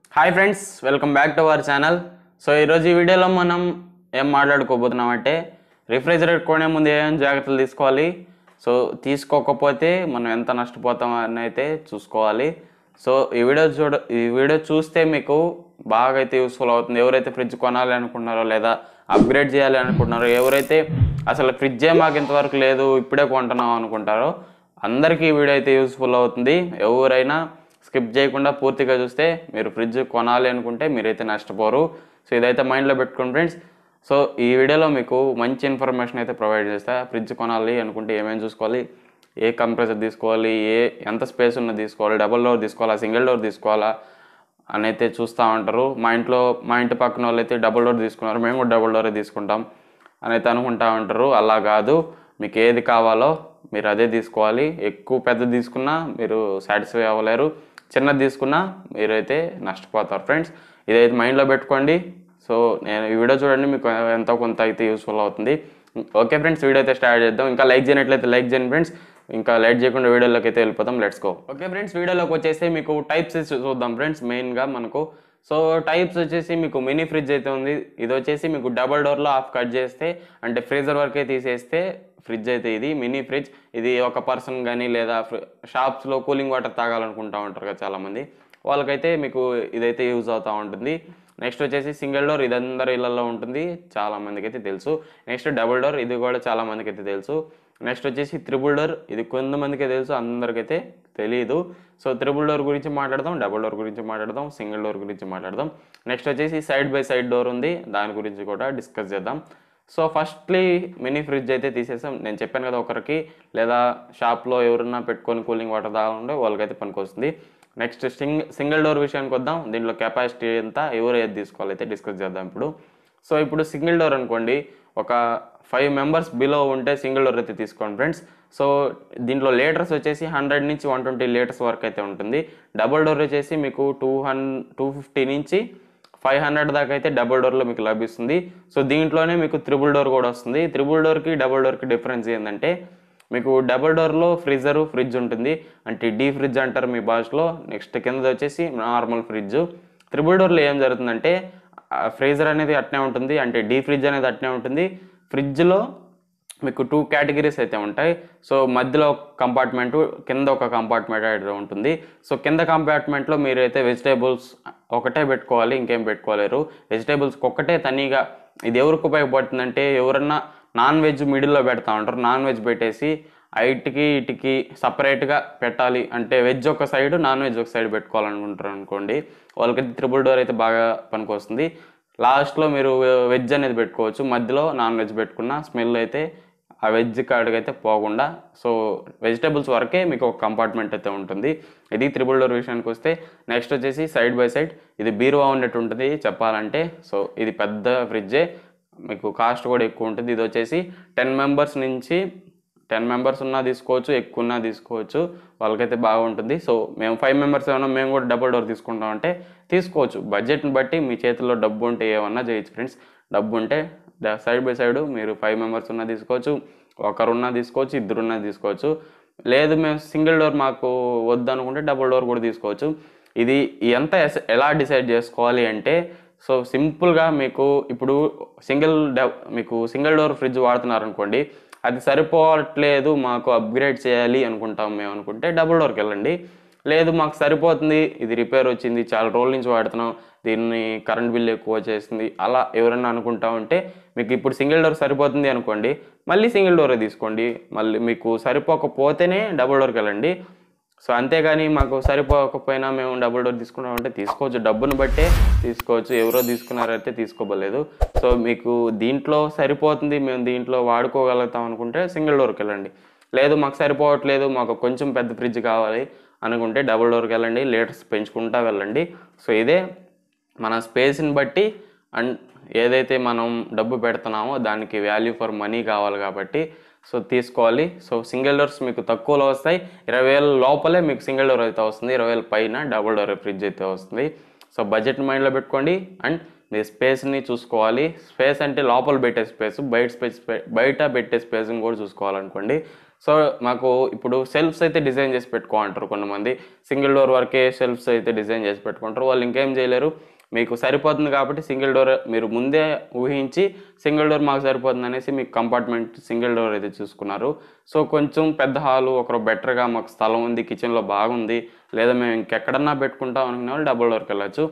hi friends welcome back to our channel so ఈరోజు ఈ వీడియోలో మనం ఏం మాట్లాడుకోబోతున్నాం అంటే రిఫ్రిజిరేటర్ కొనే ముందు ఏం జాగ్రత్తలు తీసుకోవాలి సో తీసుకోకపోతే మనం ఎంత నష్టపోతాం అని అయితే చూసుకోవాలి సో ఈ వీడియో చూడ ఈ వీడియో చూస్తే మీకు బాగా అయితే యూస్ఫుల్ అవుతుంది ఎవరైతే ఫ్రిడ్జ్ కొనాలి అనుకుంటున్నారో లేదా అప్గ్రేడ్ చేయాలి అనుకుంటున్నారో ఎవరైతే అసలు ఫ్రిడ్జే మాకు ఇంతవరకు లేదు ఇప్పుడే కొంటున్నాం అనుకుంటారో అందరికీ ఈ వీడియో అయితే యూస్ఫుల్ అవుతుంది ఎవరైనా స్కిప్ చేయకుండా పూర్తిగా చూస్తే మీరు ఫ్రిడ్జ్ కొనాలి అనుకుంటే మీరైతే నష్టపోరు సో ఇదైతే మైండ్లో పెట్టుకోండి ఫ్రెండ్స్ సో ఈ వీడియోలో మీకు మంచి ఇన్ఫర్మేషన్ అయితే ప్రొవైడ్ చేస్తా ఫ్రిడ్జ్ కొనాలి అనుకుంటే ఏమేమి చూసుకోవాలి ఏ కంప్రెసర్ తీసుకోవాలి ఏ ఎంత స్పేస్ ఉన్నది తీసుకోవాలి డబుల్ డోర్ తీసుకోవాలా సింగిల్ డోర్ తీసుకోవాలా అని అయితే చూస్తూ ఉంటారు మా ఇంట్లో మా ఇంటి పక్కన వాళ్ళు అయితే డబుల్ డోర్ తీసుకున్నారు మేము కూడా డబుల్ డోరే తీసుకుంటాం అని అయితే అనుకుంటా ఉంటారు అలా కాదు మీకు ఏది కావాలో మీరు అదే తీసుకోవాలి ఎక్కువ పెద్ద తీసుకున్నా మీరు సాటిస్ఫై అవ్వలేరు చిన్నది తీసుకున్నా మీరైతే నష్టపోతారు ఫ్రెండ్స్ ఇదైతే మైండ్లో పెట్టుకోండి సో నేను ఈ వీడియో చూడండి మీకు ఎంతో కొంత అయితే యూస్ఫుల్ అవుతుంది ఓకే ఫ్రెండ్స్ వీడియో అయితే స్టార్ట్ చేద్దాం ఇంకా లైక్ చేయనట్లయితే లైక్ చేయండి ఫ్రెండ్స్ ఇంకా లైట్ చేయకుండా వీడియోలోకి అయితే వెళ్ళిపోతాం లెట్స్ గో ఓకే ఫ్రెండ్స్ వీడియోలోకి వచ్చేసి మీకు టైప్స్ చూద్దాం ఫ్రెండ్స్ మెయిన్గా మనకు సో టైప్స్ వచ్చేసి మీకు మినీ ఫ్రిడ్జ్ అయితే ఉంది ఇది వచ్చేసి మీకు డబల్ డోర్లో ఆఫ్ కట్ చేస్తే అంటే ఫ్రీజర్ వరకే తీసేస్తే ఫ్రిడ్జ్ అయితే ఇది మినీ ఫ్రిడ్జ్ ఇది ఒక పర్సన్ కానీ లేదా షాప్స్లో కూలింగ్ వాటర్ తాగాలనుకుంటా ఉంటారు కదా చాలామంది వాళ్ళకైతే మీకు ఇదైతే యూజ్ అవుతూ ఉంటుంది నెక్స్ట్ వచ్చేసి సింగిల్ డోర్ ఇది అందరి ఇళ్లలో ఉంటుంది చాలా మందికి అయితే తెలుసు నెక్స్ట్ డబుల్ డోర్ ఇది కూడా చాలా మందికి అయితే తెలుసు నెక్స్ట్ వచ్చేసి త్రిబుల్ డోర్ ఇది కొంతమందికే తెలుసు అందరికైతే తెలియదు సో త్రిబుల్ డోర్ గురించి మాట్లాడదాం డబుల్ డోర్ గురించి మాట్లాడదాం సింగిల్ డోర్ గురించి మాట్లాడదాం నెక్స్ట్ వచ్చేసి సైడ్ బై సైడ్ డోర్ ఉంది దాని గురించి కూడా డిస్కస్ చేద్దాం సో ఫస్ట్లీ మినీ ఫ్రిడ్జ్ అయితే తీసేసాం నేను చెప్పాను కదా ఒకరికి లేదా షాప్లో ఎవరన్నా పెట్టుకొని కూలింగ్ వాటర్ తాగాలంటే వాళ్ళకైతే పనికొస్తుంది నెక్స్ట్ సింగ్ సింగిల్ డోర్ విషయానికి వద్దాం దీంట్లో కెపాసిటీ ఎంత ఎవరు ఏది తీసుకోవాలి అయితే డిస్కస్ చేద్దాం ఇప్పుడు సో ఇప్పుడు సింగిల్ డోర్ అనుకోండి ఒక ఫైవ్ మెంబర్స్ బిలో ఉంటే సింగిల్ డోర్ అయితే తీసుకోండి ఫ్రెండ్స్ సో దీంట్లో లీటర్స్ వచ్చేసి హండ్రెడ్ నుంచి వన్ ట్వంటీ లీటర్స్ వరకు అయితే ఉంటుంది డబుల్ డోర్ వచ్చేసి మీకు టూ హన్ టూ ఫిఫ్టీ నుంచి ఫైవ్ హండ్రెడ్ దాకా అయితే డబుల్ డోర్లో మీకు లభిస్తుంది సో దీంట్లోనే మీకు త్రిబుల్ డోర్ కూడా వస్తుంది త్రిబుల్ డోర్కి డబుల్ డోర్కి డిఫరెన్స్ ఏంటంటే మీకు డబుల్ డోర్లో ఫ్రీజరు ఫ్రిడ్జ్ ఉంటుంది అంటే డీ ఫ్రిడ్జ్ అంటారు మీ భాషలో నెక్స్ట్ కింద వచ్చేసి నార్మల్ ఫ్రిడ్జ్ త్రిబుల్ డోర్లో ఏం జరుగుతుందంటే ఫ్రీజర్ అనేది అట్నే ఉంటుంది అంటే డీ ఫ్రిడ్జ్ అనేది అట్నే ఉంటుంది ఫ్రిడ్జ్లో మీకు టూ కేటగిరీస్ అయితే ఉంటాయి సో మధ్యలో ఒక కంపార్ట్మెంట్ కింద ఒక కంపార్ట్మెంట్ అయితే ఉంటుంది సో కింద కంపార్ట్మెంట్లో మీరైతే వెజిటేబుల్స్ ఒకటే పెట్టుకోవాలి ఇంకేం పెట్టుకోలేరు వెజిటేబుల్స్ ఒక్కటే తనీగా ఇది ఎవరికి ఉపయోగపడుతుందంటే ఎవరన్నా నాన్ వెజ్ మిడిల్లో పెడతా ఉంటారు నాన్ వెజ్ పెట్టేసి ఐటికి ఇటుకి సపరేట్గా పెట్టాలి అంటే వెజ్ ఒక సైడ్ నాన్ వెజ్ ఒక సైడ్ పెట్టుకోవాలనుకుంటారు అనుకోండి వాళ్ళకైతే త్రిబుల్ డోర్ అయితే బాగా పనికొస్తుంది లాస్ట్లో మీరు వెజ్ అనేది పెట్టుకోవచ్చు మధ్యలో నాన్ వెజ్ పెట్టుకున్న స్మెల్ అయితే ఆ వెజ్ కాడికి అయితే పోకుండా సో వెజిటేబుల్స్ వరకే మీకు ఒక కంపార్ట్మెంట్ అయితే ఉంటుంది ఇది త్రిబుల్ డోర్ విషయానికి వస్తే నెక్స్ట్ వచ్చేసి సైడ్ బై సైడ్ ఇది బీరువా ఉన్నట్టు ఉంటుంది చెప్పాలంటే సో ఇది పెద్ద ఫ్రిడ్జే మీకు కాస్ట్ కూడా ఎక్కువ ఉంటుంది ఇది వచ్చేసి టెన్ మెంబర్స్ నుంచి టెన్ మెంబర్స్ ఉన్నా తీసుకోవచ్చు ఎక్కువ ఉన్నా తీసుకోవచ్చు వాళ్ళకైతే బాగుంటుంది సో మేము ఫైవ్ మెంబర్స్ ఏమన్నా మేము కూడా డబుల్ డోర్ తీసుకుంటాం అంటే తీసుకోవచ్చు బడ్జెట్ని బట్టి మీ చేతిలో డబ్బు ఉంటే ఏమన్నా చేయొచ్చు ఫ్రెండ్స్ డబ్బు ఉంటే సైడ్ బై సైడ్ మీరు ఫైవ్ మెంబర్స్ ఉన్నా తీసుకోవచ్చు ఒకరున్నా తీసుకోవచ్చు ఇద్దరున్నా తీసుకోవచ్చు లేదు మేము సింగిల్ డోర్ మాకు వద్దు అనుకుంటే డబుల్ డోర్ కూడా తీసుకోవచ్చు ఇది ఎంత ఎస్- ఎలా డిసైడ్ చేసుకోవాలి అంటే సో సింపుల్గా మీకు ఇప్పుడు సింగిల్ డ మీకు సింగిల్ డోర్ ఫ్రిడ్జ్ వాడుతున్నారు అనుకోండి అది సరిపోవట్లేదు మాకు అప్గ్రేడ్ చేయాలి అనుకుంటాం మేము అనుకుంటే డబుల్ డోర్కి వెళ్ళండి లేదు మాకు సరిపోతుంది ఇది రిపేర్ వచ్చింది చాలా రోజుల నుంచి వాడుతున్నాం దీన్ని కరెంట్ బిల్ ఎక్కువ వచ్చేసింది అలా ఎవరన్నా అనుకుంటా ఉంటే మీకు ఇప్పుడు సింగిల్ డోర్ సరిపోతుంది అనుకోండి మళ్ళీ సింగిల్ డోరే తీసుకోండి మళ్ళీ మీకు సరిపోకపోతేనే డబుల్ డోర్కి వెళ్ళండి సో అంతేగాని మాకు సరిపోకపోయినా మేము డబుల్ డోర్ తీసుకున్నామంటే తీసుకోవచ్చు డబ్బును బట్టే తీసుకోవచ్చు ఎవరో తీసుకున్నారైతే తీసుకోబోలేదు సో మీకు దీంట్లో సరిపోతుంది మేము దీంట్లో వాడుకోగలుగుతాం అనుకుంటే సింగిల్ డోర్కి వెళ్ళండి లేదు మాకు సరిపోవట్లేదు మాకు కొంచెం పెద్ద ఫ్రిడ్జ్ కావాలి అనుకుంటే డబుల్ డోర్కి వెళ్ళండి లీటర్స్ పెంచుకుంటా వెళ్ళండి సో ఇదే మన స్పేస్ని బట్టి అండ్ ఏదైతే మనం డబ్బు పెడుతున్నామో దానికి వాల్యూ ఫర్ మనీ కావాలి కాబట్టి సో తీసుకోవాలి సో సింగిల్ డోర్స్ మీకు తక్కువలో వస్తాయి ఇరవై వేల లోపలే మీకు సింగిల్ డోర్ అయితే వస్తుంది ఇరవై వేల పైన డబుల్ డోర్ ఫ్రిడ్జ్ అయితే వస్తుంది సో బడ్జెట్ మైండ్లో పెట్టుకోండి అండ్ మీ స్పేస్ని చూసుకోవాలి స్పేస్ అంటే లోపల పెట్టే స్పేస్ బయట స్పేస్ బయట పెట్టే స్పేస్ని కూడా చూసుకోవాలనుకోండి సో మాకు ఇప్పుడు సెల్ఫ్స్ అయితే డిజైన్ చేసి పెట్టుకోమంటారు కొంతమంది సింగిల్ డోర్ వరకే సెల్ఫ్స్ అయితే డిజైన్ చేసి పెట్టుకుంటారు వాళ్ళు ఇంకేం చేయలేరు మీకు సరిపోతుంది కాబట్టి సింగిల్ డోర్ మీరు ముందే ఊహించి సింగిల్ డోర్ మాకు సరిపోతుంది అనేసి మీకు కంపార్ట్మెంట్ సింగిల్ డోర్ అయితే చూసుకున్నారు సో కొంచెం పెద్ద హాలు ఒకరు బెటర్గా మాకు స్థలం ఉంది కిచెన్లో బాగుంది లేదా మేము ఇంకెక్కడన్నా పెట్టుకుంటాం అనుకునే వాళ్ళు డబుల్ డోర్కి వెళ్ళచ్చు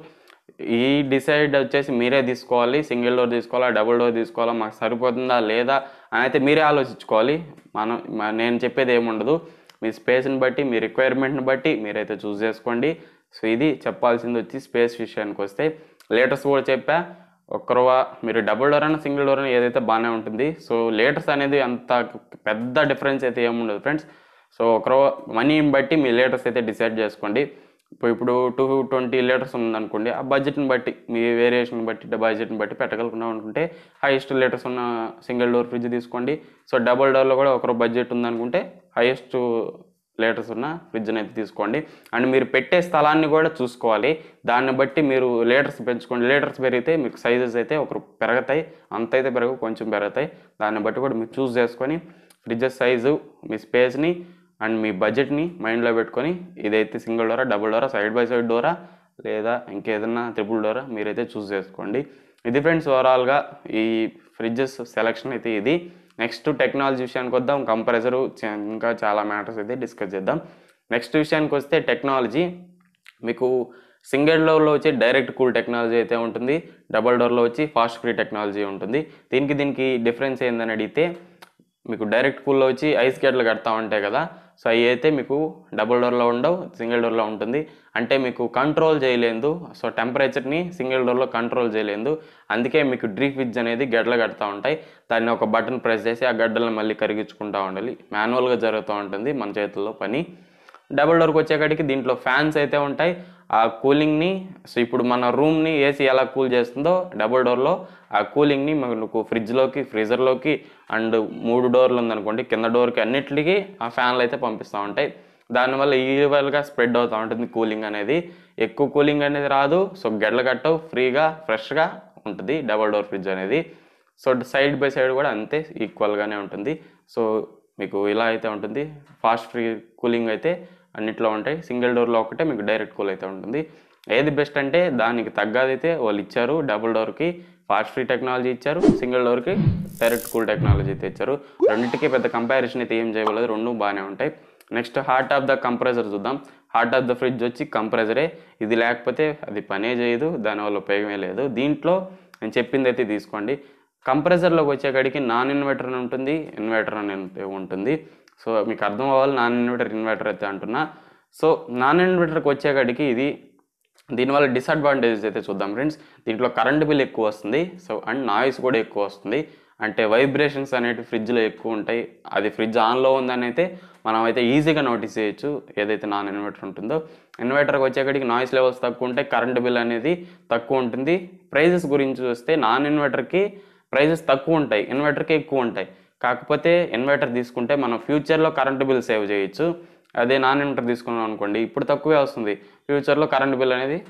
ఈ డిసైడ్ వచ్చేసి మీరే తీసుకోవాలి సింగిల్ డోర్ తీసుకోవాలా డబుల్ డోర్ తీసుకోవాలా మాకు సరిపోతుందా లేదా అని అయితే మీరే ఆలోచించుకోవాలి మనం మ- నేను చెప్పేది ఏముండదు మీ స్పేస్ని బట్టి మీ రిక్వైర్మెంట్ని బట్టి మీరైతే చూస్ చేసుకోండి సో ఇది చెప్పాల్సింది వచ్చి స్పేస్ విషయానికి వస్తే లేటెస్ట్ కూడా చెప్పా ఒక్కరవ మీరు డబుల్ డోర్ అయినా సింగిల్ డోర్ అయినా ఏదైతే బాగానే ఉంటుంది సో లేటెస్ట్ అనేది అంత పెద్ద డిఫరెన్స్ అయితే ఏముండదు ఫ్రెండ్స్ సో ఒకరో మనీని బట్టి మీ లీటర్స్ అయితే డిసైడ్ చేసుకోండి ఇప్పుడు ఇప్పుడు టూ ట్వంటీ లీటర్స్ ఉందనుకోండి ఆ బడ్జెట్ని బట్టి మీ వేరియేషన్ బట్టి బడ్జెట్ని బట్టి పెట్టగలుగుతున్నాం అనుకుంటే హైయెస్ట్ లీటర్స్ ఉన్న సింగిల్ డోర్ ఫ్రిడ్జ్ తీసుకోండి సో డబుల్ డోర్లో కూడా ఒకరు బడ్జెట్ ఉందనుకుంటే హైయెస్ట్ లీటర్స్ ఉన్న ఫ్రిడ్జ్ని అయితే తీసుకోండి అండ్ మీరు పెట్టే స్థలాన్ని కూడా చూసుకోవాలి దాన్ని బట్టి మీరు లీటర్స్ పెంచుకోండి లీటర్స్ పెరిగితే మీకు సైజెస్ అయితే ఒకరు పెరుగుతాయి అంత అయితే పెరగవు కొంచెం పెరుగుతాయి దాన్ని బట్టి కూడా మీరు చూస్ చేసుకొని ఫ్రిడ్జెస్ సైజు మీ స్పేస్ని అండ్ మీ బడ్జెట్ని మైండ్లో పెట్టుకొని ఇదైతే సింగిల్ డోరా డబుల్ డోరా సైడ్ బై సైడ్ డోరా లేదా ఇంకేదన్నా ట్రిపుల్ డోరా మీరైతే చూస్ చేసుకోండి ఇది ఫ్రెండ్స్ ఓవరాల్గా ఈ ఫ్రిడ్జెస్ సెలెక్షన్ అయితే ఇది నెక్స్ట్ టెక్నాలజీ విషయానికి వద్దాం కంప్రెసరు ఇంకా చాలా మ్యాటర్స్ అయితే డిస్కస్ చేద్దాం నెక్స్ట్ విషయానికి వస్తే టెక్నాలజీ మీకు సింగిల్ డోర్లో వచ్చి డైరెక్ట్ కూల్ టెక్నాలజీ అయితే ఉంటుంది డబుల్ డోర్లో వచ్చి ఫాస్ట్ ఫ్రీ టెక్నాలజీ ఉంటుంది దీనికి దీనికి డిఫరెన్స్ ఏందని అడిగితే మీకు డైరెక్ట్ కూల్లో వచ్చి ఐస్ గేట్లు కడతా ఉంటాయి కదా సో అవి అయితే మీకు డబుల్ డోర్లో ఉండవు సింగిల్ డోర్లో ఉంటుంది అంటే మీకు కంట్రోల్ చేయలేదు సో టెంపరేచర్ని సింగిల్ డోర్లో కంట్రోల్ చేయలేదు అందుకే మీకు డ్రీ ఫ్రిడ్జ్ అనేది గడ్డలు కడతా ఉంటాయి దాన్ని ఒక బటన్ ప్రెస్ చేసి ఆ గడ్డలను మళ్ళీ కరిగించుకుంటూ ఉండాలి మాన్యువల్గా జరుగుతూ ఉంటుంది మన చేతుల్లో పని డబుల్ డోర్కి వచ్చేకాడికి దీంట్లో ఫ్యాన్స్ అయితే ఉంటాయి ఆ కూలింగ్ని సో ఇప్పుడు మన రూమ్ని ఏసీ ఎలా కూల్ చేస్తుందో డబుల్ డోర్లో ఆ కూలింగ్ని మనకు ఫ్రిడ్జ్లోకి ఫ్రీజర్లోకి అండ్ మూడు డోర్లు ఉందనుకోండి కింద డోర్కి అన్నిటికీ ఆ ఫ్యాన్లు అయితే పంపిస్తూ ఉంటాయి దానివల్ల ఈవెల్గా స్ప్రెడ్ అవుతూ ఉంటుంది కూలింగ్ అనేది ఎక్కువ కూలింగ్ అనేది రాదు సో గెడ్ల కట్టవు ఫ్రీగా ఫ్రెష్గా ఉంటుంది డబుల్ డోర్ ఫ్రిడ్జ్ అనేది సో సైడ్ బై సైడ్ కూడా అంతే ఈక్వల్గానే ఉంటుంది సో మీకు ఇలా అయితే ఉంటుంది ఫాస్ట్ ఫ్రీ కూలింగ్ అయితే అన్నిట్లో ఉంటాయి సింగిల్ డోర్లో ఒకటే మీకు డైరెక్ట్ కూల్ అయితే ఉంటుంది ఏది బెస్ట్ అంటే దానికి తగ్గదైతే వాళ్ళు ఇచ్చారు డబుల్ డోర్కి ఫాస్ట్ ఫ్రీ టెక్నాలజీ ఇచ్చారు సింగిల్ డోర్కి డైరెక్ట్ కూల్ టెక్నాలజీ అయితే ఇచ్చారు రెండింటికి పెద్ద కంపారిజన్ అయితే ఏం చేయలేదు రెండు బాగానే ఉంటాయి next heart of the compressor చూద్దాం హార్ట్ ఆఫ్ ద ఫ్రిడ్జ్ వచ్చి కంప్రెసరే ఇది లేకపోతే అది పనే చేయదు దానివల్ల ఉపయోగమే లేదు దీంట్లో నేను చెప్పింది అయితే తీసుకోండి కంప్రెసర్లోకి వచ్చేకాడికి నాన్ ఇన్వర్టర్ అని ఉంటుంది ఇన్వర్టర్ అని ఉంటుంది సో మీకు అర్థం అవ్వాలి నాన్ ఇన్వర్టర్ ఇన్వర్టర్ అయితే అంటున్నా సో నాన్ ఇన్వర్టర్కి వచ్చేకాడికి ఇది దీనివల్ల డిసడ్వాంటేజెస్ అయితే చూద్దాం ఫ్రెండ్స్ దీంట్లో కరెంట్ బిల్ ఎక్కువ వస్తుంది సో అండ్ నాయిస్ కూడా ఎక్కువ వస్తుంది అంటే వైబ్రేషన్స్ అనేవి ఫ్రిడ్జ్లో ఎక్కువ ఉంటాయి అది ఫ్రిడ్జ్ ఆన్లో ఉందని అయితే మనం అయితే ఈజీగా నోటీస్ చేయొచ్చు ఏదైతే నాన్ ఇన్వర్టర్ ఉంటుందో ఇన్వర్టర్కి వచ్చేకాడికి నాయిస్ లెవెల్స్ తక్కువ ఉంటాయి కరెంట్ బిల్ అనేది తక్కువ ఉంటుంది ప్రైజెస్ గురించి చూస్తే నాన్ ఇన్వర్టర్కి ప్రైజెస్ తక్కువ ఉంటాయి ఇన్వర్టర్కి ఎక్కువ ఉంటాయి కాకపోతే ఇన్వర్టర్ తీసుకుంటే మనం ఫ్యూచర్లో కరెంట్ బిల్ సేవ్ చేయొచ్చు అదే నాన్ ఇన్వర్టర్ తీసుకున్నాం అనుకోండి ఇప్పుడు తక్కువే వస్తుంది ఫ్యూచర్లో కరెంట్ బిల్ అనేది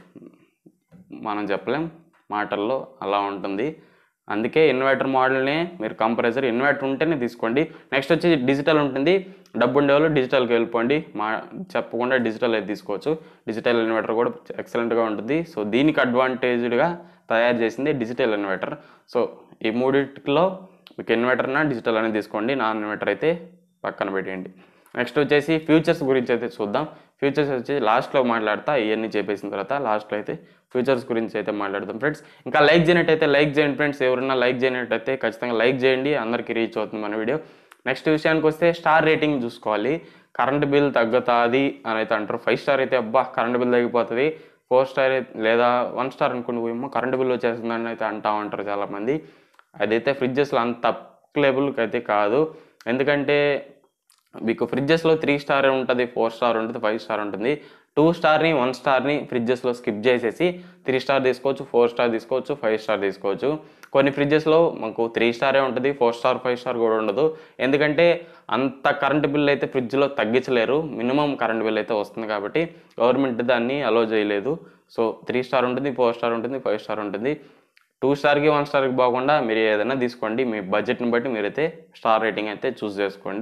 మనం చెప్పలేం మాటల్లో అలా ఉంటుంది అందుకే ఇన్వర్టర్ మోడల్ని మీరు కంప్రెసర్ ఇన్వర్టర్ ఉంటేనే తీసుకోండి నెక్స్ట్ వచ్చి డిజిటల్ ఉంటుంది డబ్బు ఉండేవాళ్ళు డిజిటల్కి వెళ్ళిపోండి మా చెప్పకుండా డిజిటల్ అయితే తీసుకోవచ్చు డిజిటల్ ఇన్వర్టర్ కూడా ఎక్సలెంట్గా ఉంటుంది సో దీనికి అడ్వాంటేజ్డ్గా తయారు చేసింది డిజిటల్ ఇన్వర్టర్ సో ఈ మూడింటిలో మీకు ఇన్వర్టర్నా డిజిటల్ అనేది తీసుకోండి నాన్ ఇన్వర్టర్ అయితే పక్కన పెట్టేయండి నెక్స్ట్ వచ్చేసి ఫ్యూచర్స్ గురించి అయితే చూద్దాం ఫ్యూచర్స్ వచ్చి లాస్ట్లో మాట్లాడతా ఇవన్నీ చెప్పేసిన తర్వాత లాస్ట్లో అయితే ఫ్యూచర్స్ గురించి అయితే మాట్లాడదాం ఫ్రెండ్స్ ఇంకా లైక్ చేయనట్టయితే లైక్ చేయండి ఫ్రెండ్స్ ఎవరైనా లైక్ చేయనట్టయితే ఖచ్చితంగా లైక్ చేయండి అందరికీ రీచ్ అవుతుంది మన వీడియో నెక్స్ట్ విషయానికి వస్తే స్టార్ రేటింగ్ చూసుకోవాలి కరెంట్ బిల్ తగ్గుతుంది అని అయితే అంటారు ఫైవ్ స్టార్ అయితే అబ్బా కరెంట్ బిల్ తగ్గిపోతుంది ఫోర్ స్టార్ లేదా వన్ స్టార్ అనుకుని ఏమో కరెంట్ బిల్ వచ్చేస్తుందని అయితే అంటా ఉంటారు చాలామంది అదైతే ఫ్రిడ్జెస్లో అంత అప్లెబుల్కి అయితే కాదు ఎందుకంటే మీకు ఫ్రిడ్జెస్లో త్రీ స్టార్ ఉంటుంది ఫోర్ స్టార్ ఉంటుంది ఫైవ్ స్టార్ ఉంటుంది టూ స్టార్ని వన్ స్టార్ని ఫ్రిడ్జెస్లో స్కిప్ చేసేసి త్రీ స్టార్ తీసుకోవచ్చు ఫోర్ స్టార్ తీసుకోవచ్చు ఫైవ్ స్టార్ తీసుకోవచ్చు కొన్ని ఫ్రిడ్జెస్లో మాకు త్రీ స్టారే ఉంటుంది ఫోర్ స్టార్ ఫైవ్ స్టార్ కూడా ఉండదు ఎందుకంటే అంత కరెంట్ బిల్ అయితే ఫ్రిడ్జ్లో తగ్గించలేరు మినిమం కరెంట్ బిల్ అయితే వస్తుంది కాబట్టి గవర్నమెంట్ దాన్ని అలో చేయలేదు సో త్రీ స్టార్ ఉంటుంది ఫోర్ స్టార్ ఉంటుంది ఫైవ్ స్టార్ ఉంటుంది టూ స్టార్కి వన్ స్టార్కి బాగుండా మీరు ఏదైనా తీసుకోండి మీ బడ్జెట్ని బట్టి మీరైతే స్టార్ రేటింగ్ అయితే చూస్ చేసుకోండి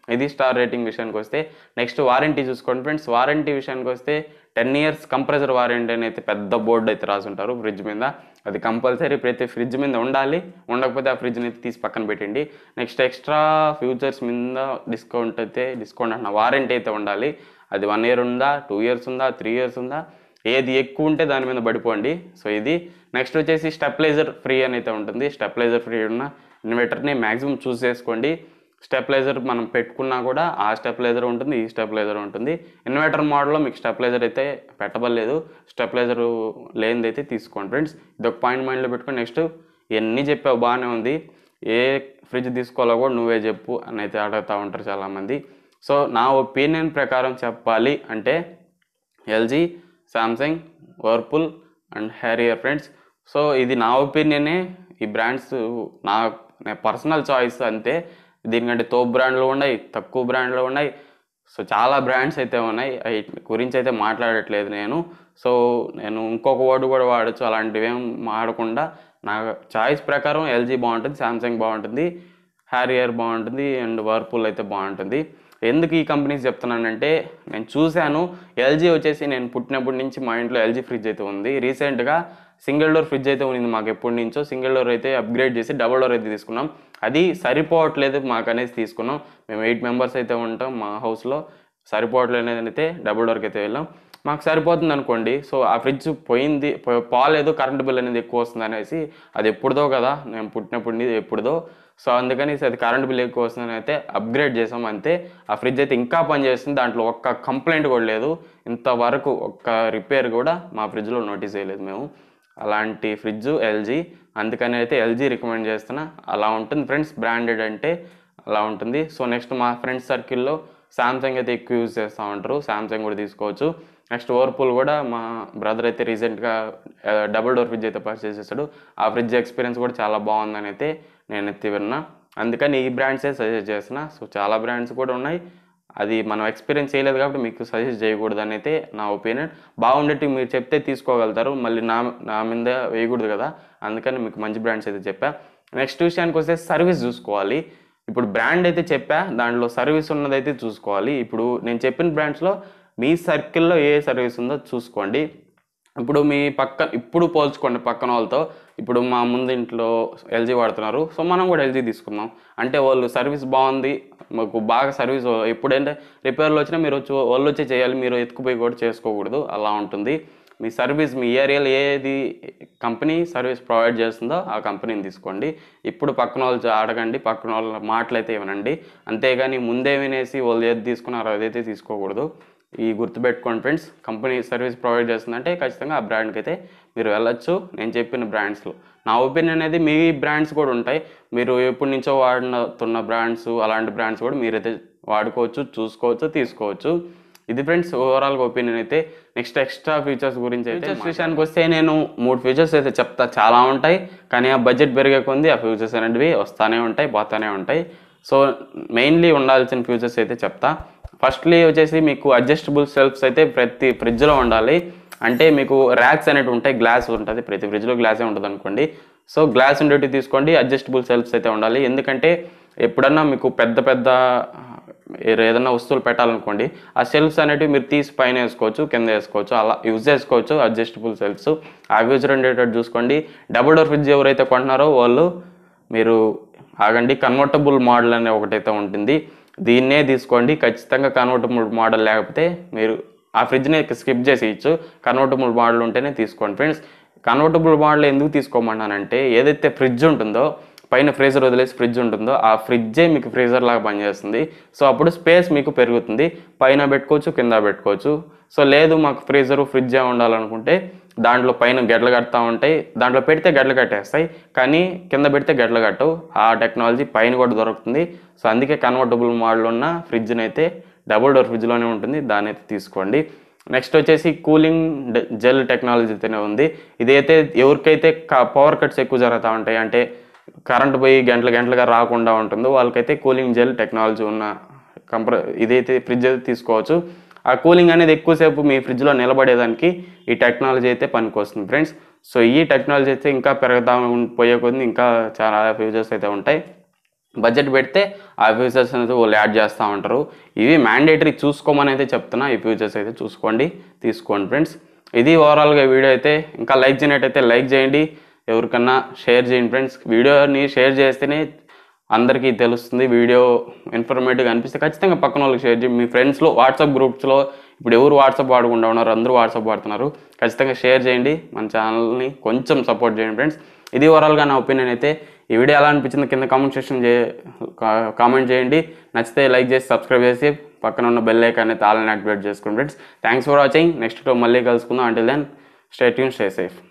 ఇది స్టార్ రేటింగ్ విషయానికి వస్తే నెక్స్ట్ వారంటీ చూసుకోండి ఫ్రెండ్స్ వారంటీ విషయానికి వస్తే టెన్ ఇయర్స్ కంప్రెసర్ వారంటీ అని అయితే పెద్ద బోర్డు అయితే రాసుంటారు ఫ్రిడ్జ్ మీద అది కంపల్సరీ ప్రతి ఫ్రిడ్జ్ మీద ఉండాలి ఉండకపోతే ఆ ఫ్రిడ్జ్ని అయితే తీసి పక్కన పెట్టండి నెక్స్ట్ ఎక్స్ట్రా ఫ్యూచర్స్ మీద డిస్కౌంట్ అయితే డిస్కౌంట్ అంటున్నా వారంటీ అయితే ఉండాలి అది వన్ ఇయర్ ఉందా టూ ఇయర్స్ ఉందా త్రీ ఇయర్స్ ఉందా ఏది ఎక్కువ ఉంటే దాని మీద పడిపోండి సో ఇది నెక్స్ట్ వచ్చేసి స్టెప్లైజర్ ఫ్రీ అని అయితే ఉంటుంది స్టెప్లైజర్ ఫ్రీ ఉన్న ఇన్వర్టర్ని మ్యాక్సిమం చూస్ చేసుకోండి స్టెప్లైజర్ మనం పెట్టుకున్నా కూడా ఆ స్టెప్లైజర్ ఉంటుంది ఈ స్టెప్లైజర్ ఉంటుంది ఇన్వర్టర్ మోడల్లో మీకు స్టెప్లైజర్ అయితే పెట్టబడలేదు స్టెప్లైజర్ లేనిది అయితే తీసుకోండి ఫ్రెండ్స్ ఇది ఒక పాయింట్ మైండ్లో పెట్టుకొని నెక్స్ట్ ఇవన్నీ చెప్పావు బాగానే ఉంది ఏ ఫ్రిడ్జ్ తీసుకోవాలో కూడా నువ్వే చెప్పు అని అయితే అడుగుతూ ఉంటారు చాలామంది సో నా ఒపీనియన్ ప్రకారం చెప్పాలి అంటే LG Samsung Whirlpool and Haier friends so ఇది నా ఒపీనియనే ఈ బ్రాండ్స్ నా పర్సనల్ చాయిస్ అంతే దీనికంటే తోపు బ్రాండ్లు ఉన్నాయి తక్కువ బ్రాండ్లు ఉన్నాయి సో చాలా బ్రాండ్స్ అయితే ఉన్నాయి అవి గురించి అయితే మాట్లాడట్లేదు నేను సో నేను ఇంకొక వర్డ్ కూడా వాడచ్చు అలాంటివి ఏం వాడకుండా నా చాయిస్ ప్రకారం ఎల్జీ బాగుంటుంది సామ్సంగ్ బాగుంటుంది హ్యారియర్ బాగుంటుంది అండ్ వర్పూల్ అయితే బాగుంటుంది ఎందుకు ఈ కంపెనీస్ చెప్తున్నానంటే నేను చూశాను ఎల్జీ వచ్చేసి నేను పుట్టినప్పటి నుంచి మా ఇంట్లో ఎల్జీ ఫ్రిడ్జ్ అయితే ఉంది రీసెంట్గా సింగిల్ డోర్ ఫ్రిడ్జ్ అయితే ఉంది మాకు ఎప్పటి నుంచో సింగిల్ డోర్ అయితే అప్గ్రేడ్ చేసి డబుల్ డోర్ అయితే తీసుకున్నాం అది సరిపోవట్లేదు మాకు అనేది తీసుకున్నాం మేము ఎయిట్ మెంబర్స్ అయితే ఉంటాం మా హౌస్లో సరిపోవట్లేదు అయితే డబుల్ డోర్కి అయితే వెళ్ళాం మాకు సరిపోతుంది అనుకోండి సో ఆ ఫ్రిడ్జ్ పోయింది పో- పోలేదు కరెంట్ బిల్ అనేది ఎక్కువ వస్తుంది అనేసి అది ఎప్పుడుదో కదా నేను పుట్టినప్పుడు ఇది ఎప్పుడుదో సో అందుకని అది కరెంట్ బిల్ ఎక్కువ వస్తుందని అయితే అప్గ్రేడ్ చేసాం అంతే ఆ ఫ్రిడ్జ్ అయితే ఇంకా పనిచేస్తుంది దాంట్లో ఒక్క కంప్లైంట్ కూడా లేదు ఇంతవరకు ఒక్క రిపేర్ కూడా మా ఫ్రిడ్జ్లో నోటీస్ చేయలేదు మేము అలాంటి ఫ్రిడ్జ్ ఎల్జీ అందుకని అయితే ఎల్జీ రికమెండ్ చేస్తున్నా అలా ఉంటుంది ఫ్రెండ్స్ బ్రాండెడ్ అంటే అలా ఉంటుంది సో నెక్స్ట్ మా ఫ్రెండ్స్ సర్కిల్లో సామ్సంగ్ అయితే ఎక్కువ యూజ్ చేస్తూ ఉంటారు సామ్సంగ్ కూడా తీసుకోవచ్చు నెక్స్ట్ ఓవర్పూల్ కూడా మా బ్రదర్ అయితే రీసెంట్గా డబుల్ డోర్ ఫ్రిడ్జ్ అయితే పర్చేస్ చేశాడు ఆ ఫ్రిడ్జ్ ఎక్స్పీరియన్స్ కూడా చాలా బాగుందని అయితే నేను ఎత్తి విన్నా అందుకని ఈ బ్రాండ్సే సజెస్ట్ చేస్తున్నా సో చాలా బ్రాండ్స్ కూడా ఉన్నాయి అది మనం ఎక్స్పీరియన్స్ చేయలేదు కాబట్టి మీకు సజెస్ట్ చేయకూడదు అని అయితే నా ఒపీనియన్ బాగుండేటి మీరు చెప్తే తీసుకోగలుగుతారు మళ్ళీ నా నా మీద వేయకూడదు కదా అందుకని మీకు మంచి బ్రాండ్స్ అయితే చెప్పా నెక్స్ట్ విషయానికి వస్తే సర్వీస్ చూసుకోవాలి ఇప్పుడు బ్రాండ్ అయితే చెప్పా దాంట్లో సర్వీస్ ఉన్నదైతే చూసుకోవాలి ఇప్పుడు నేను చెప్పిన బ్రాండ్స్లో మీ సర్కిల్లో ఏ సర్వీస్ ఉందో చూసుకోండి ఇప్పుడు మీ పక్క ఇప్పుడు పోల్చుకోండి పక్కన వాళ్ళతో ఇప్పుడు మా ముందు ఇంట్లో ఎల్జీ వాడుతున్నారు సో మనం కూడా ఎల్జీ తీసుకుందాం అంటే వాళ్ళు సర్వీస్ బాగుంది మాకు బాగా సర్వీస్ ఎప్పుడంటే రిపేర్లు వచ్చినా మీరు వచ్చి వాళ్ళు వచ్చి చేయాలి మీరు ఎత్తుకుపోయి కూడా చేసుకోకూడదు అలా ఉంటుంది మీ సర్వీస్ మీ ఏరియాలో ఏది కంపెనీ సర్వీస్ ప్రొవైడ్ చేస్తుందో ఆ కంపెనీని తీసుకోండి ఇప్పుడు పక్కన వాళ్ళు చ- అడగండి పక్కన వాళ్ళ మాటలు అయితే వినండి అంతేగాని ముందే వినేసి వాళ్ళు ఏది తీసుకున్నారో అదైతే తీసుకోకూడదు ఈ గుర్తుపెట్టుకోండి ఫ్రెండ్స్ కంపెనీ సర్వీస్ ప్రొవైడ్ చేస్తుందంటే ఖచ్చితంగా ఆ బ్రాండ్కి అయితే మీరు వెళ్ళొచ్చు నేను చెప్పిన బ్రాండ్స్లో నా ఒపీనియన్ అనేది మీ బ్రాండ్స్ కూడా ఉంటాయి మీరు ఎప్పటి నుంచో వాడుతున్న బ్రాండ్స్ అలాంటి బ్రాండ్స్ కూడా మీరైతే వాడుకోవచ్చు చూసుకోవచ్చు తీసుకోవచ్చు ఇది ఫ్రెండ్స్ ఓవరాల్గా ఒపీనియన్ అయితే నెక్స్ట్ ఎక్స్ట్రా ఫీచర్స్ గురించి అయితే ఫీచర్స్ విషయానికి వస్తే నేను మూడు ఫీచర్స్ అయితే చెప్తా చాలా ఉంటాయి కానీ ఆ బడ్జెట్ పెరిగే కొంది ఆ ఫీచర్స్ అనేటివి వస్తానే ఉంటాయి పోతానే ఉంటాయి సో మెయిన్లీ ఉండాల్సిన ఫీచర్స్ అయితే చెప్తా ఫస్ట్లీ వచ్చేసి మీకు అడ్జస్టబుల్ సెల్ఫ్స్ అయితే ప్రతి ఫ్రిడ్జ్లో ఉండాలి అంటే మీకు ర్యాక్స్ అనేవి ఉంటాయి గ్లాస్ ఉంటుంది ప్రతి ఫ్రిడ్జ్లో గ్లాసే ఉంటుంది అనుకోండి సో గ్లాస్ ఉండేవి తీసుకోండి అడ్జస్టబుల్ సెల్ఫ్స్ అయితే ఉండాలి ఎందుకంటే ఎప్పుడన్నా మీకు పెద్ద పెద్ద ఏ- ఏదైనా వస్తువులు పెట్టాలనుకోండి ఆ సెల్ఫ్స్ అనేటివి మీరు తీసి పైన వేసుకోవచ్చు కింద వేసుకోవచ్చు అలా యూజ్ చేసుకోవచ్చు అడ్జస్టబుల్ సెల్ఫ్స్ ఆ ఫ్యూచర్ ఉండేటట్టు చూసుకోండి డబుల్ డోర్ ఫ్రిడ్జ్ ఎవరైతే కొంటున్నారో వాళ్ళు మీరు ఆగండి కన్వర్టబుల్ మోడల్ అనే ఒకటైతే ఉంటుంది దీన్నే తీసుకోండి ఖచ్చితంగా కన్వర్టబుల్ మోడల్ లేకపోతే మీరు ఆ ఫ్రిడ్జ్ని స్కిప్ చేసి ఇచ్చు కన్వర్టబుల్ మోడల్ ఉంటేనే తీసుకోండి ఫ్రెండ్స్ కన్వర్టబుల్ మోడల్ ఎందుకు తీసుకోమన్నానంటే ఏదైతే ఫ్రిడ్జ్ ఉంటుందో పైన ఫ్రీజర్ వదిలేసి ఫ్రిడ్జ్ ఉంటుందో ఆ ఫ్రిడ్జే మీకు ఫ్రీజర్ లాగా పనిచేస్తుంది సో అప్పుడు స్పేస్ మీకు పెరుగుతుంది పైన పెట్టుకోవచ్చు కింద పెట్టుకోవచ్చు సో లేదు మాకు ఫ్రీజరు ఫ్రిడ్జే ఉండాలనుకుంటే దాంట్లో పైన గడ్డలు కడతా ఉంటాయి దాంట్లో పెడితే గడ్డలు కట్టేస్తాయి కానీ కింద పెడితే గడ్డలు కట్టవు ఆ టెక్నాలజీ పైన కూడా దొరుకుతుంది సో అందుకే కన్వర్టబుల్ మోడల్ ఉన్న ఫ్రిడ్జ్ని అయితే డబుల్ డోర్ ఫ్రిడ్జ్లోనే ఉంటుంది దాన్ని అయితే తీసుకోండి నెక్స్ట్ వచ్చేసి కూలింగ్ జెల్ టెక్నాలజీ అయితేనే ఉంది ఇదైతే ఎవరికైతే పవర్ కట్స్ ఎక్కువ జరుగుతూ ఉంటాయి అంటే కరెంట్ పోయి గంటల గంటలుగా రాకుండా ఉంటుందో వాళ్ళకైతే కూలింగ్ జెల్ టెక్నాలజీ ఉన్న కంప్ర ఇదైతే ఫ్రిడ్జ్ అయితే తీసుకోవచ్చు ఆ కూలింగ్ అనేది ఎక్కువసేపు మీ ఫ్రిడ్జ్లో నిలబడేదానికి ఈ టెక్నాలజీ అయితే పనికొస్తుంది ఫ్రెండ్స్ సో ఈ టెక్నాలజీ అయితే ఇంకా పెరుగుతా ఉం- పోయే కొద్ది ఇంకా చాలా ఫ్యూచర్స్ అయితే ఉంటాయి బడ్జెట్ పెడితే ఆ ఫీచర్స్ అనేది వాళ్ళు యాడ్ చేస్తూ ఉంటారు ఇవి మ్యాండేటరీ చూసుకోమని అయితే చెప్తున్నా ఈ ఫీచర్స్ అయితే చూసుకోండి తీసుకోండి ఫ్రెండ్స్ ఇది ఓవరాల్గా వీడియో అయితే ఇంకా లైక్ చేయనట్టయితే లైక్ చేయండి ఎవరికన్నా షేర్ చేయండి ఫ్రెండ్స్ వీడియోని షేర్ చేస్తేనే అందరికీ తెలుస్తుంది వీడియో ఇన్ఫర్మేటివ్గా అనిపిస్తే ఖచ్చితంగా పక్కన వాళ్ళకి షేర్ చేయండి మీ ఫ్రెండ్స్లో వాట్సాప్ గ్రూప్స్లో ఇప్పుడు ఎవరు వాట్సాప్ వాడకుండా ఉన్నారు అందరూ వాట్సాప్ వాడుతున్నారు ఖచ్చితంగా షేర్ చేయండి మన ఛానల్ని కొంచెం సపోర్ట్ చేయండి ఫ్రెండ్స్ ఇది ఓవరాల్గా నా ఒపీనియన్ అయితే ఈ వీడియో ఎలా అనిపించింది కింద కామెంట్ సెక్షన్ చే కామెంట్ చేయండి నచ్చితే లైక్ చేసి సబ్స్క్రైబ్ చేసి పక్కన ఉన్న బెల్ ఐకాన్ అయితే ఆల్ని యాక్టివేట్ చేసుకోండి friends thanks for watching next మళ్ళీ కలుసుకుందాం until then stay tuned stay safe